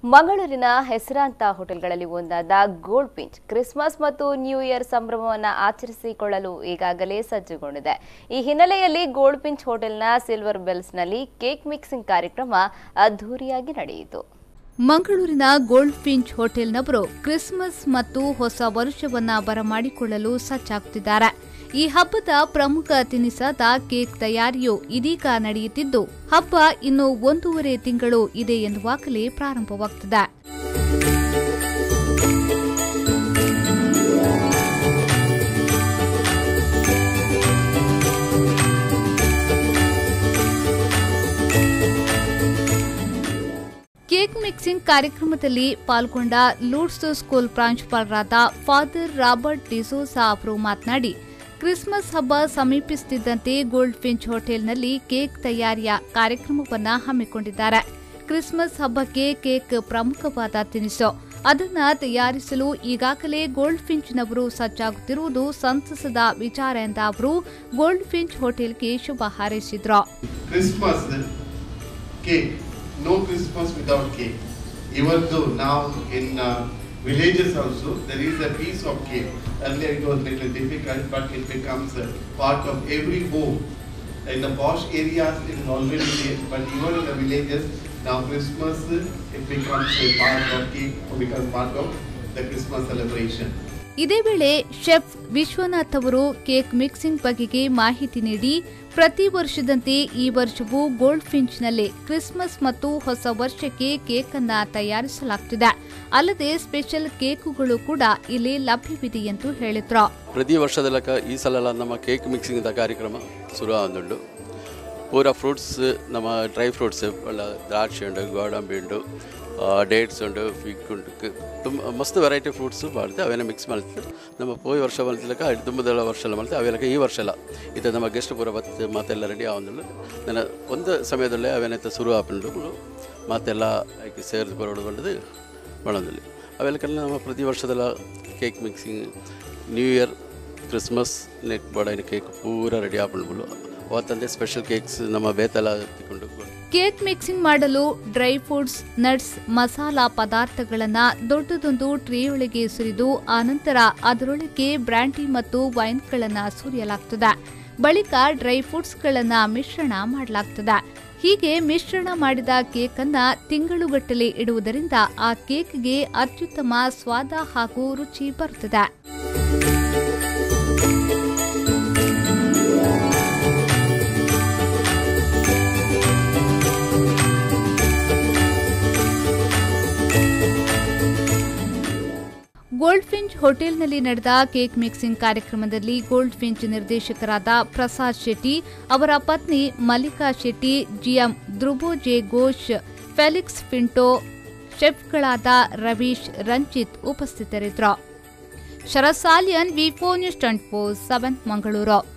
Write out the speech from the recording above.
ಮಂಗಳೂರಿನ ಹೆಸರಾಂತ ಹೋಟೆಲ್ಗಳಲ್ಲಿ ಒಂದಾದ ಗೋಲ್ಡ್ ಪಿಂಚ್ ಕ್ರಿಸ್ಮಸ್ ಮತ್ತು ನ್ಯೂ ಇಯರ್ ಸಂಭ್ರಮವನ್ನು ಆಚರಿಸಿಕೊಳ್ಳಲು ಈಗಾಗಲೇ ಸಜ್ಜುಗೊಂಡಿದೆ ಈ ಹಿನ್ನೆಲೆಯಲ್ಲಿ ಗೋಲ್ಡ್ ಪಿಂಚ್ ಹೋಟೆಲ್ನ ಸಿಲ್ವರ್ ಬೆಲ್ಸ್ನಲ್ಲಿ ಕೇಕ್ ಮಿಕ್ಸಿಂಗ್ ಕಾರ್ಯಕ್ರಮ ಅದ್ಧೂರಿಯಾಗಿ ನಡೆಯಿತು ಮಂಗಳೂರಿನ ಗೋಲ್ಡ್ ಫಿಂಚ್ ಹೋಟೆಲ್ನವರು ಕ್ರಿಸ್ಮಸ್ ಮತ್ತು ಹೊಸ ವರ್ಷವನ್ನ ಬರಮಾಡಿಕೊಳ್ಳಲು ಸಜ್ಜಾಗುತ್ತಿದ್ದಾರೆ ಈ ಹಬ್ಬದ ಪ್ರಮುಖ ತಿನಿಸಾದ ಕೇಕ್ ತಯಾರಿಯು ಇದೀಗ ನಡೆಯುತ್ತಿದ್ದು ಹಬ್ಬ ಇನ್ನು ಒಂದೂವರೆ ತಿಂಗಳು ಇದೆ ಎನ್ನುವಾಗಲೇ ಪ್ರಾರಂಭವಾಗುತ್ತಿದೆ ಕೇಕ್ ಮಿಕ್ಸಿಂಗ್ ಕಾರ್ಯಕ್ರಮದಲ್ಲಿ ಪಾಲ್ಗೊಂಡ ಲೂಡ್ಸ್ ಸ್ಕೂಲ್ ಪ್ರಾಂಶುಪಾಲರಾದ ಫಾದರ್ ರಾಬರ್ಟ್ ಡಿಸೋಸಾ ಅವರು ಮಾತನಾಡಿ ಕ್ರಿಸ್ಮಸ್ ಹಬ್ಬ ಸಮೀಪಿಸುತ್ತಿದ್ದಂತೆ ಗೋಲ್ಡ್ ಫಿಂಚ್ ಹೋಟೆಲ್ನಲ್ಲಿ ಕೇಕ್ ತಯಾರಿಯ ಕಾರ್ಯಕ್ರಮವನ್ನ ಹಮ್ಮಿಕೊಂಡಿದ್ದಾರೆ ಕ್ರಿಸ್ಮಸ್ ಹಬ್ಬಕ್ಕೆ ಕೇಕ್ ಪ್ರಮುಖವಾದ ತಿನಿಸು ಅದನ್ನ ತಯಾರಿಸಲು ಈಗಾಗಲೇ ಗೋಲ್ಡ್ ಫಿಂಚ್ನವರು ಸಜ್ಜಾಗುತ್ತಿರುವುದು ಸಂತಸದ ವಿಚಾರ ಎಂದ ಅವರು ಗೋಲ್ಡ್ ಫಿಂಚ್ ಹೋಟೆಲ್ಗೆ ಶುಭ ಹಾರೈಸಿದ್ರು Christmas cake. No Christmas without cake. Even though now in uh, villages also there is a piece of cake. Earlier it was little difficult, but it becomes a part of every home. In the posh areas it is already there, but even in the villages now Christmas it becomes a part of cake or becomes part of the Christmas celebration. ಇದೇ ವೇಳೆ chef Vishwanath ಅವರು cake mixing ಬಗೆಗೆ ಮಾಹಿತಿ ನೀಡಿ ಪ್ರತಿ ವರ್ಷದಂತೆ ಈ ವರ್ಷವೂ ಗೋಲ್ಡ್ ಫಿಂಚ್ನಲ್ಲಿ ಕ್ರಿಸ್ಮಸ್ ಮತ್ತು ಹೊಸ ವರ್ಷಕ್ಕೆ ಕೇಕ್ ಅನ್ನ ತಯಾರಿಸಲಾಗುತ್ತಿದೆ ಅಲ್ಲದೆ ಸ್ಪೆಷಲ್ ಕೇಕುಗಳು ಕೂಡ ಇಲ್ಲಿ ಲಭ್ಯವಿದೆ ಎಂದು ಹೇಳಿದ್ರು ಪ್ರತಿ ವರ್ಷದ ಲೆಕ್ಕ ಈ ಸಲ ಎಲ್ಲ ನಮ್ಮ ಕೇಕ್ ಮಿಕ್ಸಿಂಗ್ ಕಾರ್ಯಕ್ರಮ ಶುರು ಆದುಂಡು ಪೂರ ಫ್ರೂಟ್ಸ್ ನಮ್ಮ ಡ್ರೈ ಫ್ರೂಟ್ಸ್ ಒಳ್ಳ ದ್ರಾಕ್ಷಿ ಉಂಡು ಗೋಡಂಬಿ ಉಂಡು ಡೇಟ್ಸ್ ಉಂಡು ಫಿಗ್ ಉಂಡು ಕ- ತುಂಬ ಮಸ್ತ್ ವೆರೈಟಿ ಫ್ರೂಟ್ಸ್ ಮಾಡ್ತೆ ಅವೆಲ್ಲ ಮಿಕ್ಸ್ ಮಾಡ್ತೀವಿ ನಮ್ಮ ಪೋಯ್ ವರ್ಷ ಬಂದಿಲ್ಲಕ ತುಂಬದೆಲ್ಲ ವರ್ಷ ಎಲ್ಲ ಮಾಡ್ತೀವಿ ಅವೆಲ್ಲ ಈ ವರ್ಷ ಎಲ್ಲ ಇದು ನಮ್ಮ ಗೆಸ್ಟ್ ಪೂರ ಬತ್ತೆ ಮಾತೆಲ್ಲ ರೆಡಿ ಆವಂದಿಲ್ಲ ನನ್ನ ಒಂದು ಸಮಯದಲ್ಲೇ ಅವೇನೈತೆ ಶುರು ಆಪುಂಡು ಮಾತೆಲ್ಲ ಆಯ್ಕೆ ಸೇರಿದು ಬರೋದು ಮಾಡೋದಿಲ್ಲ ಅವೆಲ್ಲಕ್ಕೆಲ್ಲ ನಮ್ಮ ಪ್ರತಿ ವರ್ಷದೆಲ್ಲ cake mixing new year Christmas ನೆಕ್ ಬಡ ಕೇಕ್ ಪೂರ ರೆಡಿ ಆಪುಂಡು ಅವತ್ತಂದೇ ಸ್ಪೆಷಲ್ ಕೇಕ್ಸ್ ನಮ್ಮ ಬೇತೆಲ್ಲ ತಿಕೊಂಡು ಕೇಕ್ ಮಿಕ್ಸಿಂಗ್ ಮಾಡಲು ಡ್ರೈ ಫ್ರೂಟ್ಸ್ ನಟ್ಸ್ ಮಸಾಲಾ ಪದಾರ್ಥಗಳನ್ನ ದೊಡ್ಡದೊಂದು ಟ್ರೇಯೊಳಗೆ ಸುರಿದು ಆನಂತರ ಅದರೊಳಗೆ ಬ್ರ್ಯಾಂಡಿ ಮತ್ತು ವೈನ್ಗಳನ್ನ ಸುರಿಯಲಾಗ್ತದೆ ಬಳಿಕ ಡ್ರೈ ಫ್ರೂಟ್ಸ್ಗಳನ್ನ ಮಿಶ್ರಣ ಮಾಡಲಾಗ್ತದೆ ಹೀಗೆ ಮಿಶ್ರಣ ಮಾಡಿದ ಕೇಕ್ ಅನ್ನ ತಿಂಗಳುಗಟ್ಟಲೆ ಇಡುವುದರಿಂದ ಆ ಕೇಕ್ಗೆ ಅತ್ಯುತ್ತಮ ಸ್ವಾದ ಹಾಗೂ ರುಚಿ ಬರುತ್ತದೆ ಗೋಲ್ಡ್ ಫಿಂಚ್ ಹೋಟೆಲ್ನಲ್ಲಿ ನಡೆದ ಕೇಕ್ ಮಿಕ್ಸಿಂಗ್ ಕಾರ್ಯಕ್ರಮದಲ್ಲಿ ಗೋಲ್ಡ್ ಫಿಂಚ್ ನಿರ್ದೇಶಕರಾದ ಪ್ರಸಾದ್ ಶೆಟ್ಟಿ ಅವರ ಪತ್ನಿ ಮಲ್ಲಿಕಾ ಶೆಟ್ಟಿ ಜಿಎಂ ಧ್ರುಬೋ ಜೆ ಘೋಷ್ ಫೆಲಿಕ್ಸ್ ಫಿಂಟೋ ಶೆಫ್ಗಳಾದ ರವೀಶ್ ರಂಜಿತ್ ಉಪಸ್ಥಿತರಿದ್ದರು Sharath Salian V four news twenty four seven Mangaluru